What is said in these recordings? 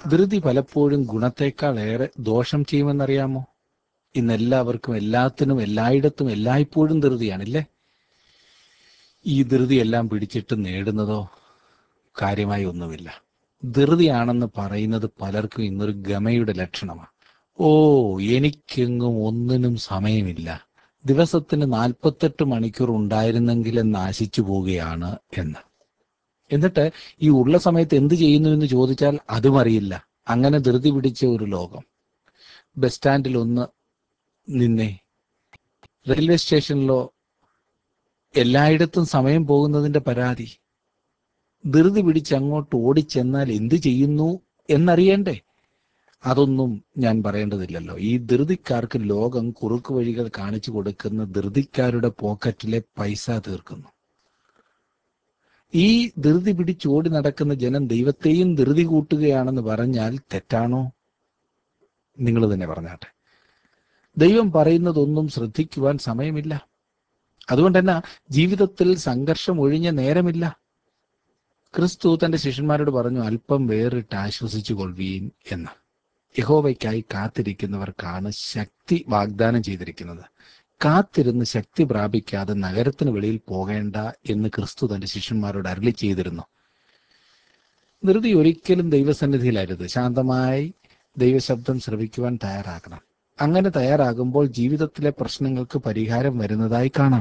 ധൃതി പലപ്പോഴും ഗുണത്തേക്കാൾ ഏറെ ദോഷം ചെയ്യുമെന്നറിയാമോ ഇന്ന് എല്ലാവർക്കും എല്ലാത്തിനും എല്ലായിടത്തും എല്ലായ്പ്പോഴും ധൃതിയാണില്ലേ ഈ ധൃതി എല്ലാം പിടിച്ചിട്ട് നേടുന്നതോ കാര്യമായി ഒന്നുമില്ല ധൃതിയാണെന്ന് പറയുന്നത് പലർക്കും ഇന്നൊരു ഗമയുടെ ലക്ഷണമാണ് ഓ എനിക്കെങ്ങും ഒന്നിനും സമയമില്ല ദിവസത്തിന് നാൽപ്പത്തെട്ട് മണിക്കൂർ ഉണ്ടായിരുന്നെങ്കിൽ എന്ന് ആശിച്ചു പോവുകയാണ് എന്ന് എന്നിട്ട് ഈ ഉള്ള സമയത്ത് എന്ത് ചെയ്യുന്നു എന്ന് ചോദിച്ചാൽ അതും അറിയില്ല അങ്ങനെ ധൃതി പിടിച്ച ഒരു ലോകം ബസ് സ്റ്റാൻഡിൽ ഒന്ന് നിന്നേ റെയിൽവേ സ്റ്റേഷനിലോ എല്ലായിടത്തും സമയം പോകുന്നതിന്റെ പരാതി ധൃതി പിടിച്ച് അങ്ങോട്ട് ഓടിച്ചെന്നാൽ എന്ത് ചെയ്യുന്നു എന്നറിയണ്ടേ അതൊന്നും ഞാൻ പറയേണ്ടതില്ലല്ലോ ഈ ധൃതിക്കാർക്ക് ലോകം കുറുക്ക് വഴികൾ കാണിച്ചു കൊടുക്കുന്ന ധൃതിക്കാരുടെ പോക്കറ്റിലെ പൈസ തീർക്കുന്നു ഈ ധൃതി പിടിച്ചോടി നടക്കുന്ന ജനം ദൈവത്തെയും ധൃതി കൂട്ടുകയാണെന്ന് പറഞ്ഞാൽ തെറ്റാണോ നിങ്ങൾ തന്നെ പറഞ്ഞാട്ടെ ദൈവം പറയുന്നതൊന്നും ശ്രദ്ധിക്കുവാൻ സമയമില്ല അതുകൊണ്ട് തന്നെ ജീവിതത്തിൽ സംഘർഷം ഒഴിഞ്ഞ നേരമില്ല ക്രിസ്തു തന്റെ ശിഷ്യന്മാരോട് പറഞ്ഞു അല്പം വേറിട്ട് ആശ്വസിച്ചു കൊള്ളുവീൻ എന്ന് യഹോവയ്ക്കായി കാത്തിരിക്കുന്നവർക്കാണ് ശക്തി വാഗ്ദാനം ചെയ്തിരിക്കുന്നത് കാത്തിരുന്ന് ശക്തി പ്രാപിക്കാതെ നഗരത്തിന് വെളിയിൽ പോകേണ്ട എന്ന് ക്രിസ്തു തന്റെ ശിഷ്യന്മാരോട് അരളി ചെയ്തിരുന്നു ധൃതി ഒരിക്കലും ദൈവസന്നിധിയിലരുത് ശാന്തമായി ദൈവശബ്ദം ശ്രവിക്കുവാൻ തയ്യാറാകണം അങ്ങനെ തയ്യാറാകുമ്പോൾ ജീവിതത്തിലെ പ്രശ്നങ്ങൾക്ക് പരിഹാരം വരുന്നതായി കാണാം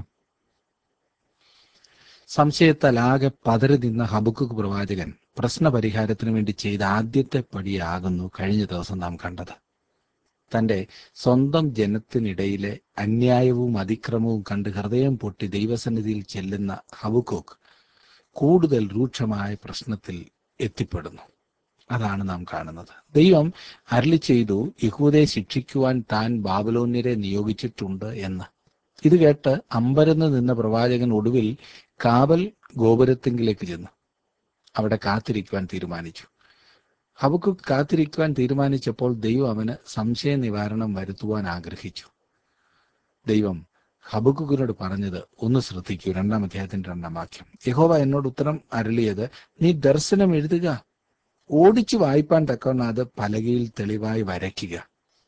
സംശയത്താൽ ആകെ പതറി നിന്ന ഹബുക്ക് പ്രവാചകൻ പ്രശ്ന പരിഹാരത്തിന് വേണ്ടി ചെയ്ത ആദ്യത്തെ പടിയാകുന്നു കഴിഞ്ഞ ദിവസം നാം കണ്ടത് തന്റെ സ്വന്തം ജനത്തിനിടയിലെ അന്യായവും അതിക്രമവും കണ്ട് ഹൃദയം പൊട്ടി ദൈവസന്നിധിയിൽ ചെല്ലുന്ന ഹബുക്കോക്ക് കൂടുതൽ രൂക്ഷമായ പ്രശ്നത്തിൽ എത്തിപ്പെടുന്നു അതാണ് നാം കാണുന്നത് ദൈവം അരളി ചെയ്തു യഹൂദയെ ശിക്ഷിക്കുവാൻ താൻ ബാബലോന്യരെ നിയോഗിച്ചിട്ടുണ്ട് എന്ന് ഇത് കേട്ട് അമ്പരന്ന് നിന്ന പ്രവാചകൻ ഒടുവിൽ കാവൽ ഗോപുരത്തിങ്കിലേക്ക് ചെന്നു അവിടെ കാത്തിരിക്കുവാൻ തീരുമാനിച്ചു ഹബക്കു കാത്തിരിക്കുവാൻ തീരുമാനിച്ചപ്പോൾ ദൈവം അവന് സംശയ നിവാരണം വരുത്തുവാൻ ആഗ്രഹിച്ചു ദൈവം ഹബക്കുക്കിനോട് പറഞ്ഞത് ഒന്ന് ശ്രദ്ധിക്കൂ രണ്ടാം അധ്യായത്തിന്റെ രണ്ടാം വാക്യം യഹോവ എന്നോട് ഉത്തരം അരളിയത് നീ ദർശനം എഴുതുക ഓടിച്ചു വായിപ്പാൻ തക്കവണ്ണം അത് പലകയിൽ തെളിവായി വരയ്ക്കുക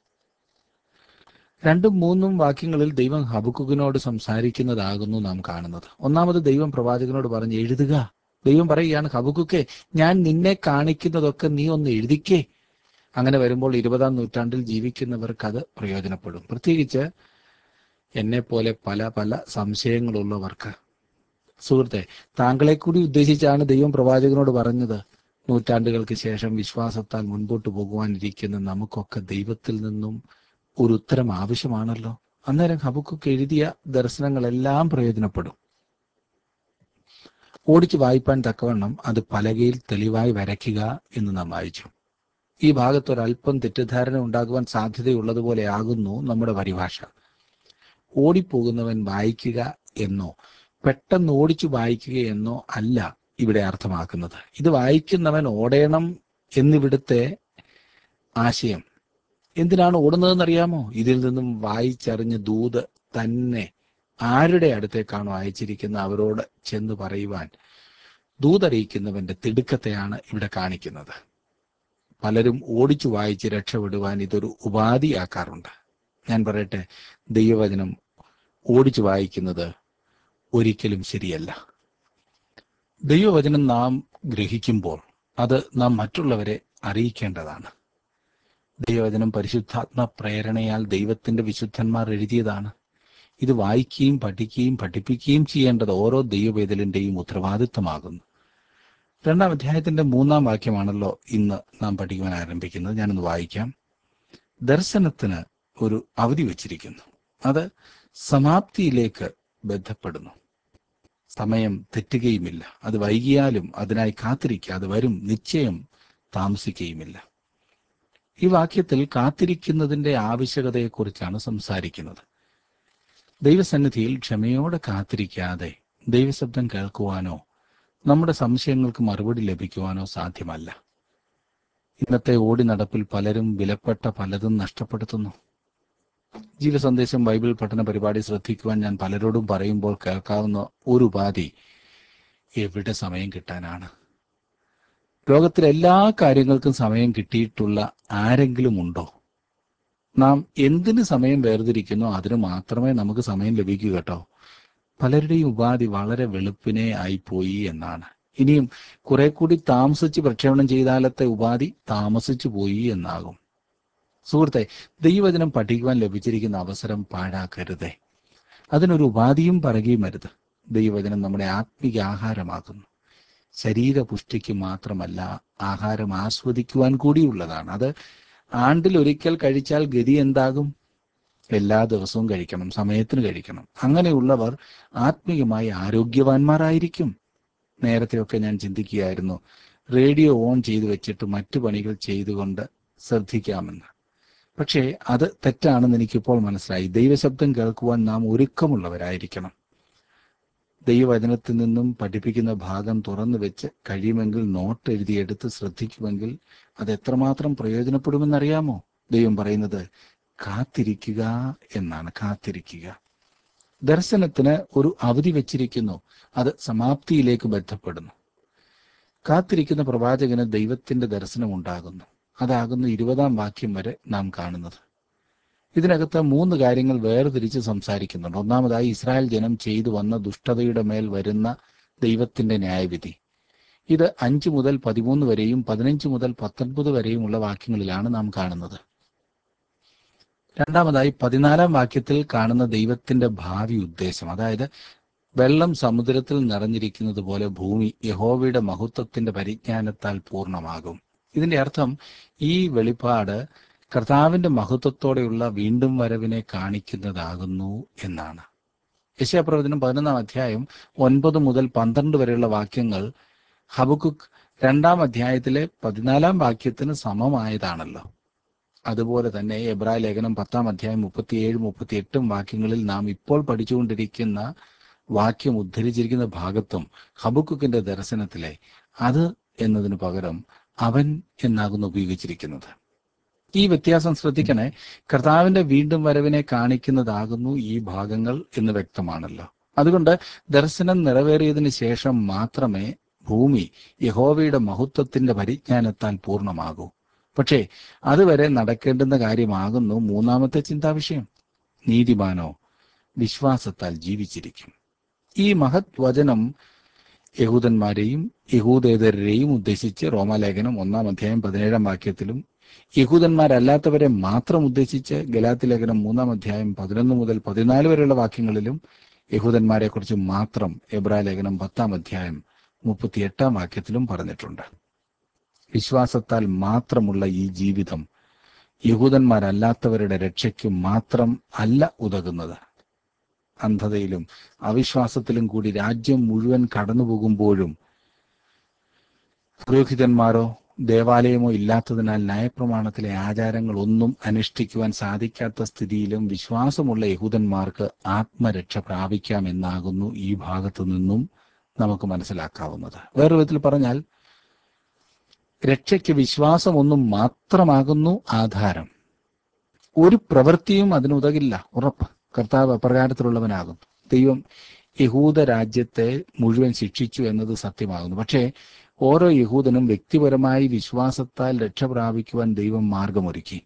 രണ്ടും മൂന്നും വാക്യങ്ങളിൽ ദൈവം ഹബക്കുക്കിനോട് സംസാരിക്കുന്നതാകുന്നു നാം കാണുന്നത് ഒന്നാമത് ദൈവം പ്രവാചകനോട് പറഞ്ഞ് എഴുതുക ദൈവം പറയുകയാണ് ഹബക്കുക്കെ ഞാൻ നിന്നെ കാണിക്കുന്നതൊക്കെ നീ ഒന്ന് എഴുതിക്കേ അങ്ങനെ വരുമ്പോൾ ഇരുപതാം നൂറ്റാണ്ടിൽ ജീവിക്കുന്നവർക്ക് അത് പ്രയോജനപ്പെടും പ്രത്യേകിച്ച് എന്നെ പോലെ പല പല സംശയങ്ങളുള്ളവർക്ക് സുഹൃത്തെ താങ്കളെ കൂടി ഉദ്ദേശിച്ചാണ് ദൈവം പ്രവാചകനോട് പറഞ്ഞത് നൂറ്റാണ്ടുകൾക്ക് ശേഷം വിശ്വാസത്താൽ മുൻപോട്ട് പോകുവാനിരിക്കുന്ന നമുക്കൊക്കെ ദൈവത്തിൽ നിന്നും ഒരു ഉത്തരം ആവശ്യമാണല്ലോ അന്നേരം ഹബുക്കൊക്കെ എഴുതിയ ദർശനങ്ങളെല്ലാം പ്രയോജനപ്പെടും ഓടിച്ചു വായിപ്പാൻ തക്കവണ്ണം അത് പലകയിൽ തെളിവായി വരയ്ക്കുക എന്ന് നാം വായിച്ചു ഈ ഭാഗത്ത് ഒരല്പം തെറ്റിദ്ധാരണ ഉണ്ടാകുവാൻ സാധ്യതയുള്ളതുപോലെ ആകുന്നു നമ്മുടെ പരിഭാഷ ഓടിപ്പോകുന്നവൻ വായിക്കുക എന്നോ പെട്ടെന്ന് ഓടിച്ചു വായിക്കുക എന്നോ അല്ല ഇവിടെ അർത്ഥമാക്കുന്നത് ഇത് വായിക്കുന്നവൻ ഓടേണം എന്നിവിടുത്തെ ആശയം എന്തിനാണ് ഓടുന്നതെന്നറിയാമോ ഇതിൽ നിന്നും വായിച്ചറിഞ്ഞ ദൂത് തന്നെ ആരുടെ അടുത്തേക്കാണോ അയച്ചിരിക്കുന്ന അവരോട് ചെന്ന് പറയുവാൻ ദൂതറിയിക്കുന്നവന്റെ തിടുക്കത്തെയാണ് ഇവിടെ കാണിക്കുന്നത് പലരും ഓടിച്ചു വായിച്ച് രക്ഷപ്പെടുവാൻ ഇതൊരു ഉപാധിയാക്കാറുണ്ട് ഞാൻ പറയട്ടെ ദൈവവചനം ഓടിച്ചു വായിക്കുന്നത് ഒരിക്കലും ശരിയല്ല ദൈവവചനം നാം ഗ്രഹിക്കുമ്പോൾ അത് നാം മറ്റുള്ളവരെ അറിയിക്കേണ്ടതാണ് ദൈവവചനം പരിശുദ്ധാത്മ പ്രേരണയാൽ ദൈവത്തിന്റെ വിശുദ്ധന്മാർ എഴുതിയതാണ് ഇത് വായിക്കുകയും പഠിക്കുകയും പഠിപ്പിക്കുകയും ചെയ്യേണ്ടത് ഓരോ ദൈവവേദലിന്റെയും ഉത്തരവാദിത്വമാകുന്നു രണ്ടാം അധ്യായത്തിന്റെ മൂന്നാം വാക്യമാണല്ലോ ഇന്ന് നാം പഠിക്കുവാൻ ആരംഭിക്കുന്നത് ഞാനൊന്ന് വായിക്കാം ദർശനത്തിന് ഒരു അവധി വച്ചിരിക്കുന്നു അത് സമാപ്തിയിലേക്ക് ബന്ധപ്പെടുന്നു സമയം തെറ്റുകയുമില്ല അത് വൈകിയാലും അതിനായി കാത്തിരിക്കാതെ വരും നിശ്ചയം താമസിക്കുകയുമില്ല ഈ വാക്യത്തിൽ കാത്തിരിക്കുന്നതിന്റെ ആവശ്യകതയെക്കുറിച്ചാണ് സംസാരിക്കുന്നത് ദൈവസന്നിധിയിൽ ക്ഷമയോടെ കാത്തിരിക്കാതെ ദൈവശബ്ദം കേൾക്കുവാനോ നമ്മുടെ സംശയങ്ങൾക്ക് മറുപടി ലഭിക്കുവാനോ സാധ്യമല്ല ഇന്നത്തെ ഓടി നടപ്പിൽ പലരും വിലപ്പെട്ട പലതും നഷ്ടപ്പെടുത്തുന്നു ജീവസന്ദേശം ബൈബിൾ പഠന പരിപാടി ശ്രദ്ധിക്കുവാൻ ഞാൻ പലരോടും പറയുമ്പോൾ കേൾക്കാവുന്ന ഒരു ഉപാധി എവിടെ സമയം കിട്ടാനാണ് ലോകത്തിലെ എല്ലാ കാര്യങ്ങൾക്കും സമയം കിട്ടിയിട്ടുള്ള ആരെങ്കിലും ഉണ്ടോ നാം എന്തിന് സമയം വേർതിരിക്കുന്നോ അതിന് മാത്രമേ നമുക്ക് സമയം ലഭിക്കൂ കേട്ടോ പലരുടെയും ഉപാധി വളരെ വെളുപ്പിനെ ആയിപ്പോയി എന്നാണ് ഇനിയും കുറെ കൂടി താമസിച്ച് പ്രക്ഷേപണം ചെയ്താലത്തെ ഉപാധി താമസിച്ചു പോയി എന്നാകും സുഹൃത്തെ ദൈവവചനം പഠിക്കുവാൻ ലഭിച്ചിരിക്കുന്ന അവസരം പാഴാക്കരുതേ അതിനൊരു ഉപാധിയും പറയുകയും അരുത് ദൈവവചനം നമ്മുടെ ആത്മിക ആഹാരമാകുന്നു ശരീരപുഷ്ടിക്ക് മാത്രമല്ല ആഹാരം ആസ്വദിക്കുവാൻ കൂടിയുള്ളതാണ് അത് ആണ്ടിൽ ഒരിക്കൽ കഴിച്ചാൽ ഗതി എന്താകും എല്ലാ ദിവസവും കഴിക്കണം സമയത്തിന് കഴിക്കണം അങ്ങനെയുള്ളവർ ആത്മീയമായി ആരോഗ്യവാന്മാരായിരിക്കും നേരത്തെയൊക്കെ ഞാൻ ചിന്തിക്കുകയായിരുന്നു റേഡിയോ ഓൺ ചെയ്തു വെച്ചിട്ട് മറ്റു പണികൾ ചെയ്തുകൊണ്ട് ശ്രദ്ധിക്കാമെന്ന് പക്ഷേ അത് തെറ്റാണെന്ന് എനിക്കിപ്പോൾ മനസ്സിലായി ദൈവശബ്ദം കേൾക്കുവാൻ നാം ഒരുക്കമുള്ളവരായിരിക്കണം ദൈവവചനത്തിൽ നിന്നും പഠിപ്പിക്കുന്ന ഭാഗം തുറന്നു വെച്ച് കഴിയുമെങ്കിൽ നോട്ട് എഴുതിയെടുത്ത് ശ്രദ്ധിക്കുമെങ്കിൽ അത് എത്രമാത്രം പ്രയോജനപ്പെടുമെന്നറിയാമോ ദൈവം പറയുന്നത് കാത്തിരിക്കുക എന്നാണ് കാത്തിരിക്കുക ദർശനത്തിന് ഒരു അവധി വെച്ചിരിക്കുന്നു അത് സമാപ്തിയിലേക്ക് ബന്ധപ്പെടുന്നു കാത്തിരിക്കുന്ന പ്രവാചകന് ദൈവത്തിന്റെ ദർശനം ഉണ്ടാകുന്നു അതാകുന്നു ഇരുപതാം വാക്യം വരെ നാം കാണുന്നത് ഇതിനകത്ത് മൂന്ന് കാര്യങ്ങൾ വേർതിരിച്ച് സംസാരിക്കുന്നുണ്ട് ഒന്നാമതായി ഇസ്രായേൽ ജനം ചെയ്തു വന്ന ദുഷ്ടതയുടെ മേൽ വരുന്ന ദൈവത്തിന്റെ ന്യായവിധി ഇത് അഞ്ച് മുതൽ പതിമൂന്ന് വരെയും പതിനഞ്ച് മുതൽ പത്തൊൻപത് വരെയുമുള്ള വാക്യങ്ങളിലാണ് നാം കാണുന്നത് രണ്ടാമതായി പതിനാലാം വാക്യത്തിൽ കാണുന്ന ദൈവത്തിന്റെ ഭാവി ഉദ്ദേശം അതായത് വെള്ളം സമുദ്രത്തിൽ നിറഞ്ഞിരിക്കുന്നത് പോലെ ഭൂമി യഹോവയുടെ മഹത്വത്തിന്റെ പരിജ്ഞാനത്താൽ പൂർണ്ണമാകും ഇതിന്റെ അർത്ഥം ഈ വെളിപ്പാട് കർത്താവിന്റെ മഹത്വത്തോടെയുള്ള വീണ്ടും വരവിനെ കാണിക്കുന്നതാകുന്നു എന്നാണ് യശയപ്രവചനം പതിനൊന്നാം അധ്യായം ഒൻപത് മുതൽ പന്ത്രണ്ട് വരെയുള്ള വാക്യങ്ങൾ ഹബക്കുക്ക് രണ്ടാം അധ്യായത്തിലെ പതിനാലാം വാക്യത്തിന് സമമായതാണല്ലോ അതുപോലെ തന്നെ എബ്രായ ലേഖനം പത്താം അധ്യായം മുപ്പത്തിയേഴ് മുപ്പത്തിയെട്ടും വാക്യങ്ങളിൽ നാം ഇപ്പോൾ പഠിച്ചുകൊണ്ടിരിക്കുന്ന വാക്യം ഉദ്ധരിച്ചിരിക്കുന്ന ഭാഗത്തും ഹബക്കുക്കിന്റെ ദർശനത്തിലെ അത് എന്നതിന് പകരം അവൻ എന്നാകുന്നു ഉപയോഗിച്ചിരിക്കുന്നത് ഈ വ്യത്യാസം ശ്രദ്ധിക്കണേ കർത്താവിന്റെ വീണ്ടും വരവിനെ കാണിക്കുന്നതാകുന്നു ഈ ഭാഗങ്ങൾ എന്ന് വ്യക്തമാണല്ലോ അതുകൊണ്ട് ദർശനം നിറവേറിയതിന് ശേഷം മാത്രമേ ഭൂമി യഹോവയുടെ മഹത്വത്തിന്റെ പരിജ്ഞാനത്താൽ പൂർണ്ണമാകൂ പക്ഷേ അതുവരെ നടക്കേണ്ടുന്ന കാര്യമാകുന്നു മൂന്നാമത്തെ ചിന്താവിഷയം നീതിമാനോ വിശ്വാസത്താൽ ജീവിച്ചിരിക്കും ഈ മഹത് വചനം യഹൂദന്മാരെയും യഹൂദേതരെയും ഉദ്ദേശിച്ച് റോമാലേഖനം ഒന്നാം അധ്യായം പതിനേഴാം വാക്യത്തിലും യഹൂദന്മാരല്ലാത്തവരെ മാത്രം ഉദ്ദേശിച്ച് ഗലാത്തി ലേഖനം മൂന്നാം അധ്യായം പതിനൊന്ന് മുതൽ പതിനാല് വരെയുള്ള വാക്യങ്ങളിലും യഹൂദന്മാരെ കുറിച്ച് മാത്രം എബ്രാ ലേഖനം പത്താം അധ്യായം മുപ്പത്തിയെട്ടാം വാക്യത്തിലും പറഞ്ഞിട്ടുണ്ട് വിശ്വാസത്താൽ മാത്രമുള്ള ഈ ജീവിതം യഹൂദന്മാരല്ലാത്തവരുടെ രക്ഷയ്ക്ക് മാത്രം അല്ല ഉതകുന്നത് അന്ധതയിലും അവിശ്വാസത്തിലും കൂടി രാജ്യം മുഴുവൻ കടന്നുപോകുമ്പോഴും പുരോഹിതന്മാരോ ദേവാലയമോ ഇല്ലാത്തതിനാൽ ന്യായപ്രമാണത്തിലെ ആചാരങ്ങൾ ഒന്നും അനുഷ്ഠിക്കുവാൻ സാധിക്കാത്ത സ്ഥിതിയിലും വിശ്വാസമുള്ള യഹൂദന്മാർക്ക് ആത്മരക്ഷ പ്രാപിക്കാമെന്നാകുന്നു ഈ ഭാഗത്തു നിന്നും നമുക്ക് മനസ്സിലാക്കാവുന്നത് വേറൊരു വിധത്തിൽ പറഞ്ഞാൽ രക്ഷയ്ക്ക് വിശ്വാസം ഒന്നും മാത്രമാകുന്നു ആധാരം ഒരു പ്രവൃത്തിയും അതിനുതകില്ല ഉറപ്പ് കർത്താവ് അപ്രകാരത്തിലുള്ളവനാകുന്നു ദൈവം യഹൂദ രാജ്യത്തെ മുഴുവൻ ശിക്ഷിച്ചു എന്നത് സത്യമാകുന്നു പക്ഷേ ഓരോ യഹൂദനും വ്യക്തിപരമായി വിശ്വാസത്താൽ രക്ഷ പ്രാപിക്കുവാൻ ദൈവം മാർഗമൊരുക്കി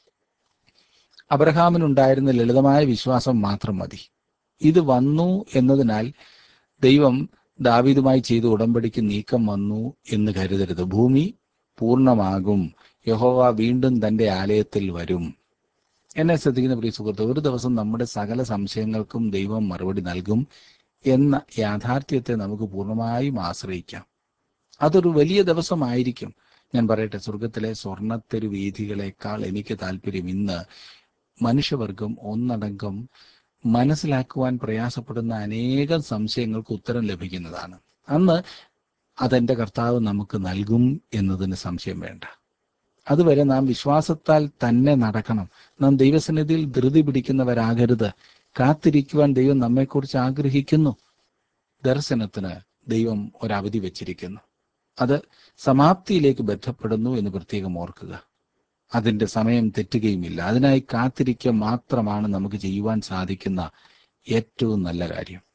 അബ്രഹാമിനുണ്ടായിരുന്ന ലളിതമായ വിശ്വാസം മാത്രം മതി ഇത് വന്നു എന്നതിനാൽ ദൈവം ദാവീദുമായി ചെയ്ത ഉടമ്പടിക്ക് നീക്കം വന്നു എന്ന് കരുതരുത് ഭൂമി പൂർണ്ണമാകും യഹോവ വീണ്ടും തന്റെ ആലയത്തിൽ വരും എന്നെ ശ്രദ്ധിക്കുന്ന പ്രിയ സുഹൃത്ത് ഒരു ദിവസം നമ്മുടെ സകല സംശയങ്ങൾക്കും ദൈവം മറുപടി നൽകും എന്ന യാഥാർത്ഥ്യത്തെ നമുക്ക് പൂർണ്ണമായും ആശ്രയിക്കാം അതൊരു വലിയ ദിവസമായിരിക്കും ഞാൻ പറയട്ടെ സ്വർഗത്തിലെ സ്വർണത്തെരു വീഥികളെക്കാൾ എനിക്ക് താല്പര്യം ഇന്ന് മനുഷ്യവർഗം ഒന്നടങ്കം മനസ്സിലാക്കുവാൻ പ്രയാസപ്പെടുന്ന അനേകം സംശയങ്ങൾക്ക് ഉത്തരം ലഭിക്കുന്നതാണ് അന്ന് അതെന്റെ കർത്താവ് നമുക്ക് നൽകും എന്നതിന് സംശയം വേണ്ട അതുവരെ നാം വിശ്വാസത്താൽ തന്നെ നടക്കണം നാം ദൈവസന്നിധിയിൽ ധൃതി പിടിക്കുന്നവരാകരുത് കാത്തിരിക്കുവാൻ ദൈവം നമ്മെക്കുറിച്ച് ആഗ്രഹിക്കുന്നു ദർശനത്തിന് ദൈവം ഒരവധി വെച്ചിരിക്കുന്നു അത് സമാപ്തിയിലേക്ക് ബന്ധപ്പെടുന്നു എന്ന് പ്രത്യേകം ഓർക്കുക അതിന്റെ സമയം തെറ്റുകയുമില്ല അതിനായി കാത്തിരിക്കുക മാത്രമാണ് നമുക്ക് ചെയ്യുവാൻ സാധിക്കുന്ന ഏറ്റവും നല്ല കാര്യം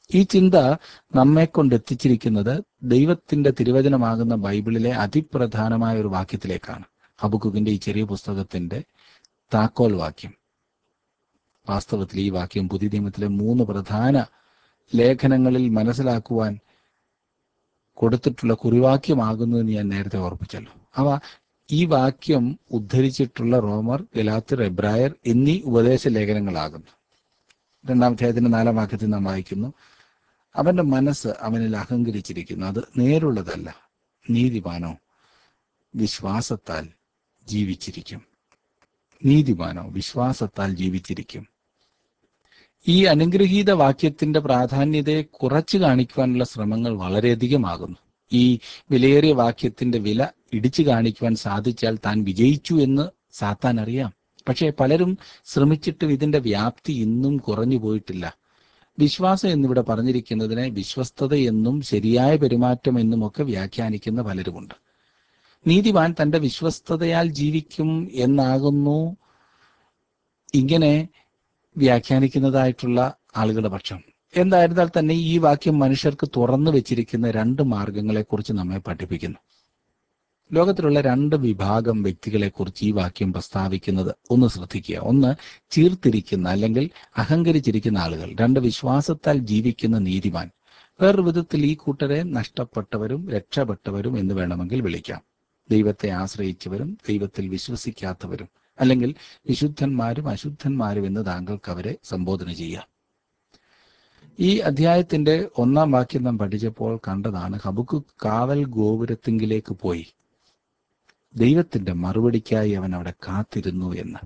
ഈ ചിന്ത നമ്മെ കൊണ്ട് എത്തിച്ചിരിക്കുന്നത് ദൈവത്തിന്റെ തിരുവചനമാകുന്ന ബൈബിളിലെ അതിപ്രധാനമായ ഒരു വാക്യത്തിലേക്കാണ് ഹബുക്കുകിന്റെ ഈ ചെറിയ പുസ്തകത്തിന്റെ താക്കോൽ വാക്യം വാസ്തവത്തിൽ ഈ വാക്യം പുതിയ നിയമത്തിലെ മൂന്ന് പ്രധാന ലേഖനങ്ങളിൽ മനസ്സിലാക്കുവാൻ കൊടുത്തിട്ടുള്ള കുറിവാക്യമാകുന്നു എന്ന് ഞാൻ നേരത്തെ ഓർപ്പിച്ചല്ലോ അവ ഈ വാക്യം ഉദ്ധരിച്ചിട്ടുള്ള റോമർ ഗലാത്തിർ എബ്രായർ എന്നീ ഉപദേശ ലേഖനങ്ങളാകുന്നു രണ്ടാം അധ്യായത്തിന്റെ നാലാം വാക്യത്തിൽ നാം വായിക്കുന്നു അവന്റെ മനസ്സ് അവനിൽ അഹങ്കരിച്ചിരിക്കുന്നു അത് നേരുള്ളതല്ല നീതിമാനോ വിശ്വാസത്താൽ ജീവിച്ചിരിക്കും നീതിമാനോ വിശ്വാസത്താൽ ജീവിച്ചിരിക്കും ഈ അനുഗ്രഹീത വാക്യത്തിന്റെ പ്രാധാന്യതയെ കുറച്ചു കാണിക്കുവാനുള്ള ശ്രമങ്ങൾ വളരെയധികമാകുന്നു ഈ വിലയേറിയ വാക്യത്തിന്റെ വില ഇടിച്ചു കാണിക്കുവാൻ സാധിച്ചാൽ താൻ വിജയിച്ചു എന്ന് സാത്താൻ അറിയാം പക്ഷേ പലരും ശ്രമിച്ചിട്ടും ഇതിന്റെ വ്യാപ്തി ഇന്നും കുറഞ്ഞു പോയിട്ടില്ല വിശ്വാസം എന്നിവിടെ പറഞ്ഞിരിക്കുന്നതിനെ വിശ്വസ്തത എന്നും ശരിയായ പെരുമാറ്റം എന്നും ഒക്കെ വ്യാഖ്യാനിക്കുന്ന പലരുമുണ്ട് നീതിമാൻ തന്റെ വിശ്വസ്തതയാൽ ജീവിക്കും എന്നാകുന്നു ഇങ്ങനെ വ്യാഖ്യാനിക്കുന്നതായിട്ടുള്ള ആളുകളുടെ പക്ഷം എന്തായിരുന്നാൽ തന്നെ ഈ വാക്യം മനുഷ്യർക്ക് തുറന്നു വെച്ചിരിക്കുന്ന രണ്ട് മാർഗങ്ങളെക്കുറിച്ച് നമ്മെ പഠിപ്പിക്കുന്നു ലോകത്തിലുള്ള രണ്ട് വിഭാഗം വ്യക്തികളെ കുറിച്ച് ഈ വാക്യം പ്രസ്താവിക്കുന്നത് ഒന്ന് ശ്രദ്ധിക്കുക ഒന്ന് ചീർത്തിരിക്കുന്ന അല്ലെങ്കിൽ അഹങ്കരിച്ചിരിക്കുന്ന ആളുകൾ രണ്ട് വിശ്വാസത്താൽ ജീവിക്കുന്ന നീതിമാൻ വേറൊരു വിധത്തിൽ ഈ കൂട്ടരെ നഷ്ടപ്പെട്ടവരും രക്ഷപ്പെട്ടവരും എന്ന് വേണമെങ്കിൽ വിളിക്കാം ദൈവത്തെ ആശ്രയിച്ചവരും ദൈവത്തിൽ വിശ്വസിക്കാത്തവരും അല്ലെങ്കിൽ വിശുദ്ധന്മാരും അശുദ്ധന്മാരും എന്ന് താങ്കൾക്ക് അവരെ സംബോധന ചെയ്യാം ഈ അധ്യായത്തിന്റെ ഒന്നാം വാക്യം നാം പഠിച്ചപ്പോൾ കണ്ടതാണ് ഹബുക്ക് കാവൽ ഗോപുരത്തിങ്കിലേക്ക് പോയി ദൈവത്തിന്റെ മറുപടിക്കായി അവൻ അവിടെ കാത്തിരുന്നു എന്ന്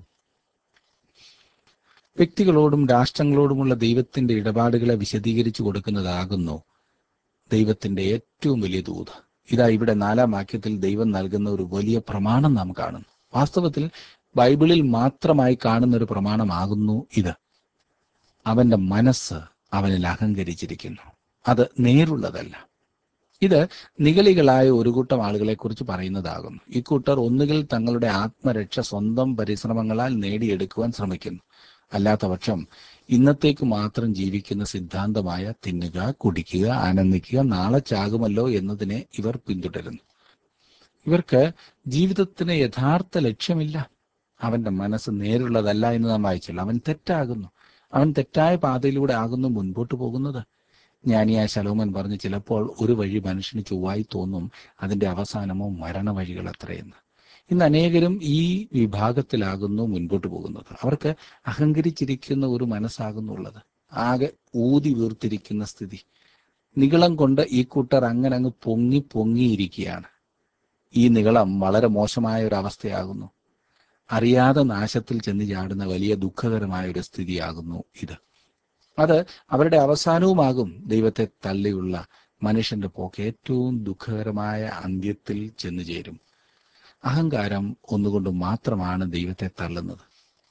വ്യക്തികളോടും രാഷ്ട്രങ്ങളോടുമുള്ള ദൈവത്തിന്റെ ഇടപാടുകളെ വിശദീകരിച്ചു കൊടുക്കുന്നതാകുന്നു ദൈവത്തിന്റെ ഏറ്റവും വലിയ ദൂത് ഇതാ ഇവിടെ നാലാം വാക്യത്തിൽ ദൈവം നൽകുന്ന ഒരു വലിയ പ്രമാണം നാം കാണുന്നു വാസ്തവത്തിൽ ബൈബിളിൽ മാത്രമായി കാണുന്ന ഒരു പ്രമാണമാകുന്നു ഇത് അവന്റെ മനസ്സ് അവനിൽ അഹങ്കരിച്ചിരിക്കുന്നു അത് നേരുള്ളതല്ല ഇത് നിഗളികളായ ഒരു കൂട്ടം ആളുകളെ കുറിച്ച് പറയുന്നതാകുന്നു ഇക്കൂട്ടർ ഒന്നുകിൽ തങ്ങളുടെ ആത്മരക്ഷ സ്വന്തം പരിശ്രമങ്ങളാൽ നേടിയെടുക്കുവാൻ ശ്രമിക്കുന്നു അല്ലാത്ത പക്ഷം ഇന്നത്തേക്ക് മാത്രം ജീവിക്കുന്ന സിദ്ധാന്തമായ തിന്നുക കുടിക്കുക ആനന്ദിക്കുക നാളെ ചാകുമല്ലോ എന്നതിനെ ഇവർ പിന്തുടരുന്നു ഇവർക്ക് ജീവിതത്തിന് യഥാർത്ഥ ലക്ഷ്യമില്ല അവന്റെ മനസ്സ് നേരുള്ളതല്ല എന്ന് നാം വായിച്ചല്ലോ അവൻ തെറ്റാകുന്നു അവൻ തെറ്റായ പാതയിലൂടെ ആകുന്നു മുൻപോട്ട് പോകുന്നത് ജ്ഞാനിയായ ശലോമൻ പറഞ്ഞ് ചിലപ്പോൾ ഒരു വഴി മനുഷ്യന് ചൊവ്വായി തോന്നും അതിന്റെ അവസാനമോ മരണ വഴികൾ അത്രയെന്ന് ഇന്ന് അനേകരും ഈ വിഭാഗത്തിലാകുന്നു മുൻപോട്ട് പോകുന്നത് അവർക്ക് അഹങ്കരിച്ചിരിക്കുന്ന ഒരു മനസ്സാകുന്നുള്ളത് ആകെ ഊതി വീർത്തിരിക്കുന്ന സ്ഥിതി നികളം കൊണ്ട് ഈ കൂട്ടർ അങ്ങനെ അങ്ങ് പൊങ്ങി പൊങ്ങിയിരിക്കുകയാണ് ഈ നികളം വളരെ മോശമായ ഒരു അവസ്ഥയാകുന്നു അറിയാതെ നാശത്തിൽ ചെന്ന് ചാടുന്ന വലിയ ദുഃഖകരമായ ഒരു സ്ഥിതിയാകുന്നു ഇത് അത് അവരുടെ അവസാനവുമാകും ദൈവത്തെ തള്ളിയുള്ള മനുഷ്യന്റെ പോക്ക് ഏറ്റവും ദുഃഖകരമായ അന്ത്യത്തിൽ ചെന്നു ചേരും അഹങ്കാരം ഒന്നുകൊണ്ട് മാത്രമാണ് ദൈവത്തെ തള്ളുന്നത്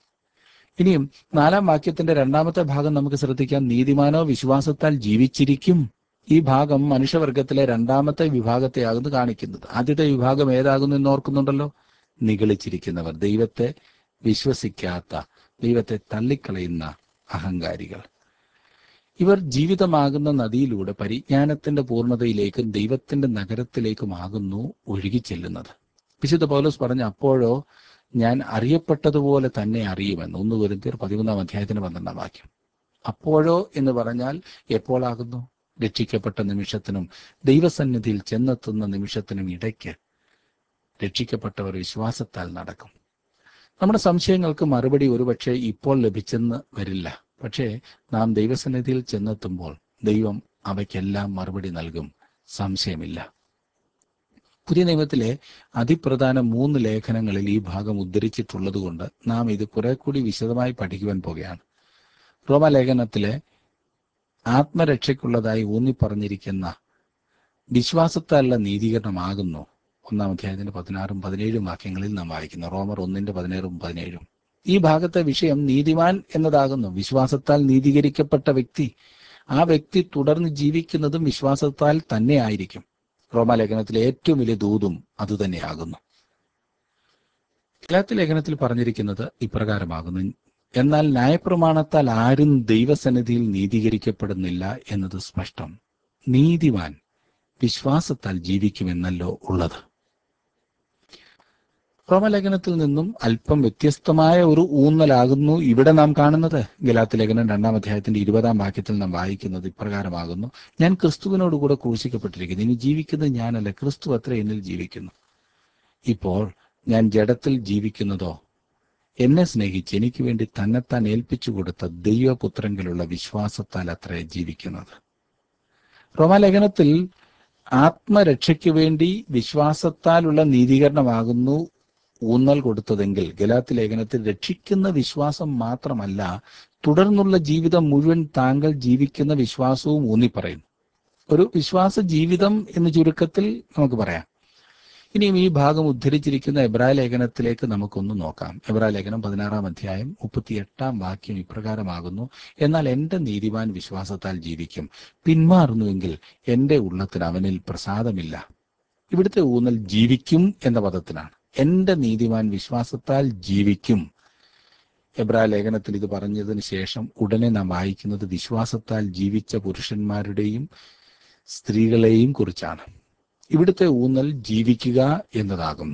ഇനിയും നാലാം വാക്യത്തിന്റെ രണ്ടാമത്തെ ഭാഗം നമുക്ക് ശ്രദ്ധിക്കാം നീതിമാനോ വിശ്വാസത്താൽ ജീവിച്ചിരിക്കും ഈ ഭാഗം മനുഷ്യവർഗത്തിലെ രണ്ടാമത്തെ വിഭാഗത്തെയാകുന്നു കാണിക്കുന്നത് ആദ്യത്തെ വിഭാഗം ഏതാകുന്നു എന്ന് ഓർക്കുന്നുണ്ടല്ലോ നിഗളിച്ചിരിക്കുന്നവർ ദൈവത്തെ വിശ്വസിക്കാത്ത ദൈവത്തെ തള്ളിക്കളയുന്ന അഹങ്കാരികൾ ഇവർ ജീവിതമാകുന്ന നദിയിലൂടെ പരിജ്ഞാനത്തിന്റെ പൂർണ്ണതയിലേക്കും ദൈവത്തിന്റെ നഗരത്തിലേക്കുമാകുന്നു ഒഴുകിച്ചെല്ലുന്നത് വിശുദ്ധ പൗലോസ് പറഞ്ഞ അപ്പോഴോ ഞാൻ അറിയപ്പെട്ടതുപോലെ തന്നെ അറിയുമെന്ന് ഒന്ന് വരുത്തിയർ പതിമൂന്നാം അധ്യായത്തിന് പന്ത്രണ്ടാം വാക്യം അപ്പോഴോ എന്ന് പറഞ്ഞാൽ എപ്പോഴാകുന്നു രക്ഷിക്കപ്പെട്ട നിമിഷത്തിനും ദൈവസന്നിധിയിൽ ചെന്നെത്തുന്ന നിമിഷത്തിനും ഇടയ്ക്ക് രക്ഷിക്കപ്പെട്ടവർ വിശ്വാസത്താൽ നടക്കും നമ്മുടെ സംശയങ്ങൾക്ക് മറുപടി ഒരുപക്ഷെ ഇപ്പോൾ ലഭിച്ചെന്ന് വരില്ല പക്ഷേ നാം ദൈവസന്നിധിയിൽ ചെന്നെത്തുമ്പോൾ ദൈവം അവയ്ക്കെല്ലാം മറുപടി നൽകും സംശയമില്ല പുതിയ നിയമത്തിലെ അതിപ്രധാന മൂന്ന് ലേഖനങ്ങളിൽ ഈ ഭാഗം ഉദ്ധരിച്ചിട്ടുള്ളത് കൊണ്ട് നാം ഇത് കുറെ കൂടി വിശദമായി പഠിക്കുവാൻ പോകുകയാണ് റോമലേഖനത്തിലെ ആത്മരക്ഷയ്ക്കുള്ളതായി ഊന്നി പറഞ്ഞിരിക്കുന്ന വിശ്വാസത്താലുള്ള നീതീകരണമാകുന്നു ഒന്നാം അധ്യായത്തിന്റെ പതിനാറും പതിനേഴും വാക്യങ്ങളിൽ നാം വായിക്കുന്നു റോമർ ഒന്നിന്റെ പതിനേറും പതിനേഴും ഈ ഭാഗത്തെ വിഷയം നീതിമാൻ എന്നതാകുന്നു വിശ്വാസത്താൽ നീതീകരിക്കപ്പെട്ട വ്യക്തി ആ വ്യക്തി തുടർന്ന് ജീവിക്കുന്നതും വിശ്വാസത്താൽ തന്നെ ആയിരിക്കും റോമാലേഖനത്തിലെ ഏറ്റവും വലിയ ദൂതും അതുതന്നെയാകുന്നു ഗലാത്തി ലേഖനത്തിൽ പറഞ്ഞിരിക്കുന്നത് ഇപ്രകാരമാകുന്നു എന്നാൽ ന്യായപ്രമാണത്താൽ ആരും ദൈവസന്നിധിയിൽ നീതീകരിക്കപ്പെടുന്നില്ല എന്നത് സ്പഷ്ടം നീതിമാൻ വിശ്വാസത്താൽ ജീവിക്കുമെന്നല്ലോ ഉള്ളത് റോമലേഖനത്തിൽ നിന്നും അല്പം വ്യത്യസ്തമായ ഒരു ഊന്നലാകുന്നു ഇവിടെ നാം കാണുന്നത് ഗലാത്തി ലേഖനം രണ്ടാം അധ്യായത്തിന്റെ ഇരുപതാം വാക്യത്തിൽ നാം വായിക്കുന്നത് ഇപ്രകാരമാകുന്നു ഞാൻ ക്രിസ്തുവിനോടുകൂടെ ക്രൂശിക്കപ്പെട്ടിരിക്കുന്നു ഇനി ജീവിക്കുന്നത് ഞാനല്ല ക്രിസ്തു അത്ര എന്നിൽ ജീവിക്കുന്നു ഇപ്പോൾ ഞാൻ ജഡത്തിൽ ജീവിക്കുന്നതോ എന്നെ സ്നേഹിച്ച് എനിക്ക് വേണ്ടി തന്നെത്താൻ ഏൽപ്പിച്ചു കൊടുത്ത ദൈവപുത്രങ്കിലുള്ള വിശ്വാസത്താൽ അത്ര ജീവിക്കുന്നത് റോമാലേഖനത്തിൽ ആത്മരക്ഷയ്ക്ക് വേണ്ടി വിശ്വാസത്താലുള്ള നീതീകരണമാകുന്നു ഊന്നൽ കൊടുത്തതെങ്കിൽ ഗലാത്തി ലേഖനത്തിൽ രക്ഷിക്കുന്ന വിശ്വാസം മാത്രമല്ല തുടർന്നുള്ള ജീവിതം മുഴുവൻ താങ്കൾ ജീവിക്കുന്ന വിശ്വാസവും ഊന്നി പറയുന്നു ഒരു വിശ്വാസ ജീവിതം എന്ന് ചുരുക്കത്തിൽ നമുക്ക് പറയാം ഇനിയും ഈ ഭാഗം ഉദ്ധരിച്ചിരിക്കുന്ന എബ്രായ ലേഖനത്തിലേക്ക് നമുക്കൊന്ന് നോക്കാം എബ്രായ ലേഖനം പതിനാറാം അധ്യായം മുപ്പത്തിയെട്ടാം വാക്യം ഇപ്രകാരമാകുന്നു എന്നാൽ എന്റെ നീതിമാൻ വിശ്വാസത്താൽ ജീവിക്കും പിന്മാറുന്നുവെങ്കിൽ എന്റെ ഉള്ളത്തിന് അവനിൽ പ്രസാദമില്ല ഇവിടുത്തെ ഊന്നൽ ജീവിക്കും എന്ന പദത്തിനാണ് എന്റെ നീതിമാൻ വിശ്വാസത്താൽ ജീവിക്കും എബ്രായ ലേഖനത്തിൽ ഇത് പറഞ്ഞതിന് ശേഷം ഉടനെ നാം വായിക്കുന്നത് വിശ്വാസത്താൽ ജീവിച്ച പുരുഷന്മാരുടെയും സ്ത്രീകളെയും കുറിച്ചാണ് ഇവിടുത്തെ ഊന്നൽ ജീവിക്കുക എന്നതാകുന്നു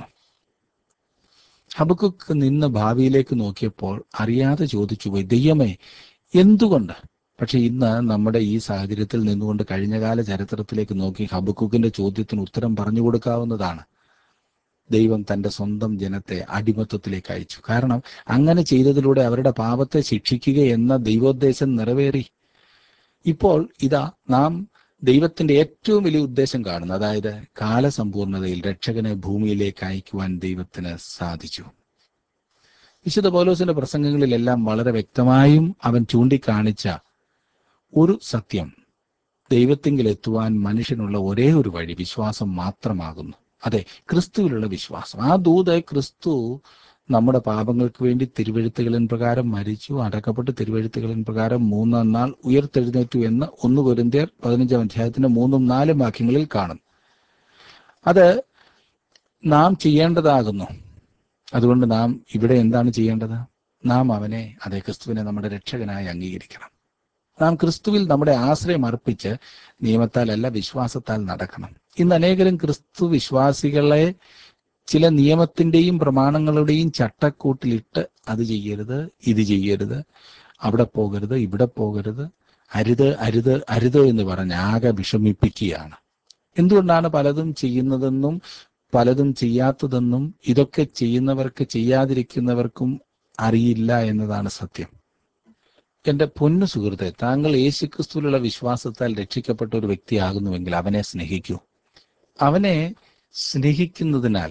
ഹബക്കുക്ക് നിന്ന് ഭാവിയിലേക്ക് നോക്കിയപ്പോൾ അറിയാതെ ചോദിച്ചുപോയി ദൈവമേ എന്തുകൊണ്ട് പക്ഷെ ഇന്ന് നമ്മുടെ ഈ സാഹചര്യത്തിൽ നിന്നുകൊണ്ട് കഴിഞ്ഞകാല ചരിത്രത്തിലേക്ക് നോക്കി ഹബക്കുക്കിന്റെ ചോദ്യത്തിന് ഉത്തരം പറഞ്ഞു കൊടുക്കാവുന്നതാണ് ദൈവം തന്റെ സ്വന്തം ജനത്തെ അടിമത്വത്തിലേക്ക് അയച്ചു കാരണം അങ്ങനെ ചെയ്തതിലൂടെ അവരുടെ പാപത്തെ ശിക്ഷിക്കുക എന്ന ദൈവോദ്ദേശം നിറവേറി ഇപ്പോൾ ഇതാ നാം ദൈവത്തിന്റെ ഏറ്റവും വലിയ ഉദ്ദേശം കാണുന്നു അതായത് കാലസമ്പൂർണതയിൽ രക്ഷകനെ ഭൂമിയിലേക്ക് അയക്കുവാൻ ദൈവത്തിന് സാധിച്ചു വിശുദ്ധ പൗലോസിന്റെ പ്രസംഗങ്ങളിലെല്ലാം വളരെ വ്യക്തമായും അവൻ ചൂണ്ടിക്കാണിച്ച ഒരു സത്യം ദൈവത്തിങ്കിൽ എത്തുവാൻ മനുഷ്യനുള്ള ഒരേ ഒരു വഴി വിശ്വാസം മാത്രമാകുന്നു അതെ ക്രിസ്തുവിലുള്ള വിശ്വാസം ആ ദൂത് ക്രിസ്തു നമ്മുടെ പാപങ്ങൾക്ക് വേണ്ടി തിരുവഴുത്തുകളിൻ പ്രകാരം മരിച്ചു അടക്കപ്പെട്ട് തിരുവഴുത്തുകളിൻ പ്രകാരം മൂന്നാം നാൾ ഉയർത്തെഴുന്നേറ്റു എന്ന് ഒന്ന് കൊരിന്ത്യർ പതിനഞ്ചാം അധ്യായത്തിന്റെ മൂന്നും നാലും വാക്യങ്ങളിൽ കാണും അത് നാം ചെയ്യേണ്ടതാകുന്നു അതുകൊണ്ട് നാം ഇവിടെ എന്താണ് ചെയ്യേണ്ടത് നാം അവനെ അതേ ക്രിസ്തുവിനെ നമ്മുടെ രക്ഷകനായി അംഗീകരിക്കണം നാം ക്രിസ്തുവിൽ നമ്മുടെ ആശ്രയം അർപ്പിച്ച് നിയമത്താലല്ല വിശ്വാസത്താൽ നടക്കണം ഇന്ന് അനേകരും ക്രിസ്തു വിശ്വാസികളെ ചില നിയമത്തിന്റെയും പ്രമാണങ്ങളുടെയും ചട്ടക്കൂട്ടിലിട്ട് അത് ചെയ്യരുത് ഇത് ചെയ്യരുത് അവിടെ പോകരുത് ഇവിടെ പോകരുത് അരുത് അരുത് അരുത് എന്ന് പറഞ്ഞ് ആകെ വിഷമിപ്പിക്കുകയാണ് എന്തുകൊണ്ടാണ് പലതും ചെയ്യുന്നതെന്നും പലതും ചെയ്യാത്തതെന്നും ഇതൊക്കെ ചെയ്യുന്നവർക്ക് ചെയ്യാതിരിക്കുന്നവർക്കും അറിയില്ല എന്നതാണ് സത്യം എന്റെ പൊന്നു സുഹൃത്തെ താങ്കൾ യേശുക്രിസ്തുവിലുള്ള വിശ്വാസത്താൽ രക്ഷിക്കപ്പെട്ട ഒരു വ്യക്തിയാകുന്നുവെങ്കിൽ അവനെ സ്നേഹിക്കൂ അവനെ സ്നേഹിക്കുന്നതിനാൽ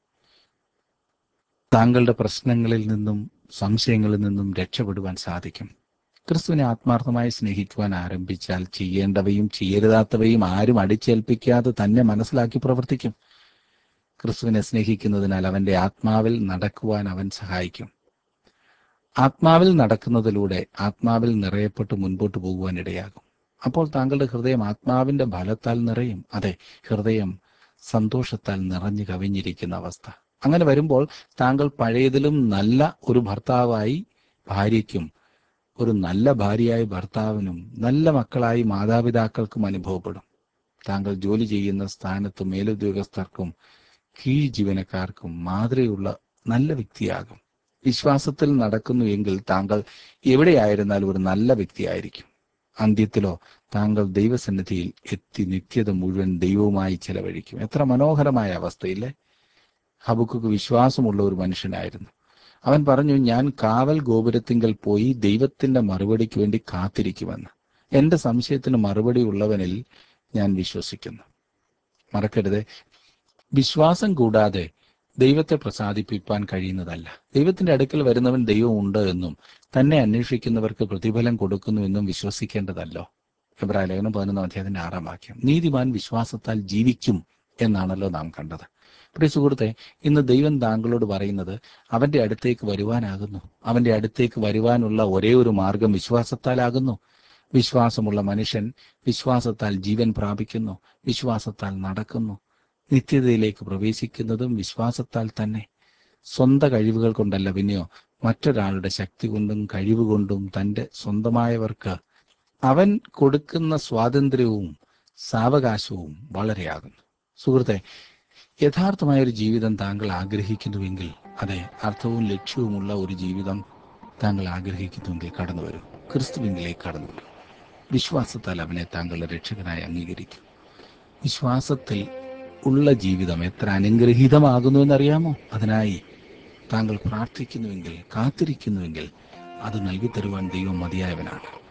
താങ്കളുടെ പ്രശ്നങ്ങളിൽ നിന്നും സംശയങ്ങളിൽ നിന്നും രക്ഷപ്പെടുവാൻ സാധിക്കും ക്രിസ്തുവിനെ ആത്മാർത്ഥമായി സ്നേഹിക്കുവാൻ ആരംഭിച്ചാൽ ചെയ്യേണ്ടവയും ചെയ്യരുതാത്തവയും ആരും അടിച്ചേൽപ്പിക്കാതെ തന്നെ മനസ്സിലാക്കി പ്രവർത്തിക്കും ക്രിസ്തുവിനെ സ്നേഹിക്കുന്നതിനാൽ അവന്റെ ആത്മാവിൽ നടക്കുവാൻ അവൻ സഹായിക്കും ആത്മാവിൽ നടക്കുന്നതിലൂടെ ആത്മാവിൽ നിറയപ്പെട്ട് മുൻപോട്ട് പോകുവാൻ ഇടയാകും അപ്പോൾ താങ്കളുടെ ഹൃദയം ആത്മാവിന്റെ ഫലത്താൽ നിറയും അതെ ഹൃദയം സന്തോഷത്താൽ നിറഞ്ഞു കവിഞ്ഞിരിക്കുന്ന അവസ്ഥ അങ്ങനെ വരുമ്പോൾ താങ്കൾ പഴയതിലും നല്ല ഒരു ഭർത്താവായി ഭാര്യയ്ക്കും ഒരു നല്ല ഭാര്യയായി ഭർത്താവിനും നല്ല മക്കളായി മാതാപിതാക്കൾക്കും അനുഭവപ്പെടും താങ്കൾ ജോലി ചെയ്യുന്ന സ്ഥാനത്ത് മേലുദ്യോഗസ്ഥർക്കും കീഴ് ജീവനക്കാർക്കും മാതൃകയുള്ള നല്ല വ്യക്തിയാകും വിശ്വാസത്തിൽ നടക്കുന്നു എങ്കിൽ താങ്കൾ എവിടെയായിരുന്നാലും ഒരു നല്ല വ്യക്തിയായിരിക്കും അന്ത്യത്തിലോ താങ്കൾ ദൈവസന്നിധിയിൽ എത്തി നിത്യത മുഴുവൻ ദൈവവുമായി ചെലവഴിക്കും എത്ര മനോഹരമായ അവസ്ഥയില്ലേ ഹബുക്ക് വിശ്വാസമുള്ള ഒരു മനുഷ്യനായിരുന്നു അവൻ പറഞ്ഞു ഞാൻ കാവൽ ഗോപുരത്തിങ്കൽ പോയി ദൈവത്തിന്റെ മറുപടിക്ക് വേണ്ടി കാത്തിരിക്കുമെന്ന് എന്റെ സംശയത്തിന് മറുപടി ഉള്ളവനിൽ ഞാൻ വിശ്വസിക്കുന്നു മറക്കരുത് വിശ്വാസം കൂടാതെ ദൈവത്തെ പ്രസാദിപ്പിക്കാൻ കഴിയുന്നതല്ല ദൈവത്തിന്റെ അടുക്കൽ വരുന്നവൻ ദൈവം ഉണ്ട് എന്നും തന്നെ അന്വേഷിക്കുന്നവർക്ക് പ്രതിഫലം കൊടുക്കുന്നു എന്നും വിശ്വസിക്കേണ്ടതല്ലോ എബ്രാഹിം ലേഖനം പതിനൊന്നാം അധ്യായത്തിന്റെ ആറാം വാക്യം നീതിമാൻ വിശ്വാസത്താൽ ജീവിക്കും എന്നാണല്ലോ നാം കണ്ടത് പ്രിയ സുഹൃത്തെ ഇന്ന് ദൈവം താങ്കളോട് പറയുന്നത് അവന്റെ അടുത്തേക്ക് വരുവാനാകുന്നു അവന്റെ അടുത്തേക്ക് വരുവാനുള്ള ഒരേ ഒരു മാർഗം വിശ്വാസത്താലാകുന്നു വിശ്വാസമുള്ള മനുഷ്യൻ വിശ്വാസത്താൽ ജീവൻ പ്രാപിക്കുന്നു വിശ്വാസത്താൽ നടക്കുന്നു നിത്യതയിലേക്ക് പ്രവേശിക്കുന്നതും വിശ്വാസത്താൽ തന്നെ സ്വന്തം കഴിവുകൾ കൊണ്ടല്ല പിന്നെയോ മറ്റൊരാളുടെ ശക്തി കൊണ്ടും കഴിവ് കൊണ്ടും തൻ്റെ സ്വന്തമായവർക്ക് അവൻ കൊടുക്കുന്ന സ്വാതന്ത്ര്യവും സാവകാശവും വളരെയാകുന്നു സുഹൃത്തെ യഥാർത്ഥമായ ഒരു ജീവിതം താങ്കൾ ആഗ്രഹിക്കുന്നുവെങ്കിൽ അതെ അർത്ഥവും ലക്ഷ്യവുമുള്ള ഒരു ജീവിതം താങ്കൾ ആഗ്രഹിക്കുന്നുവെങ്കിൽ കടന്നു വരൂ ക്രിസ്തുവിലേക്ക് കടന്നു വരൂ വിശ്വാസത്താൽ അവനെ താങ്കളുടെ രക്ഷകനായി അംഗീകരിക്കും വിശ്വാസത്തിൽ ഉള്ള ജീവിതം എത്ര അനുഗ്രഹീതമാകുന്നു എന്നറിയാമോ അതിനായി താങ്കൾ പ്രാർത്ഥിക്കുന്നുവെങ്കിൽ കാത്തിരിക്കുന്നുവെങ്കിൽ അത് നൽകി തരുവാൻ ദൈവം മതിയായവനാണ്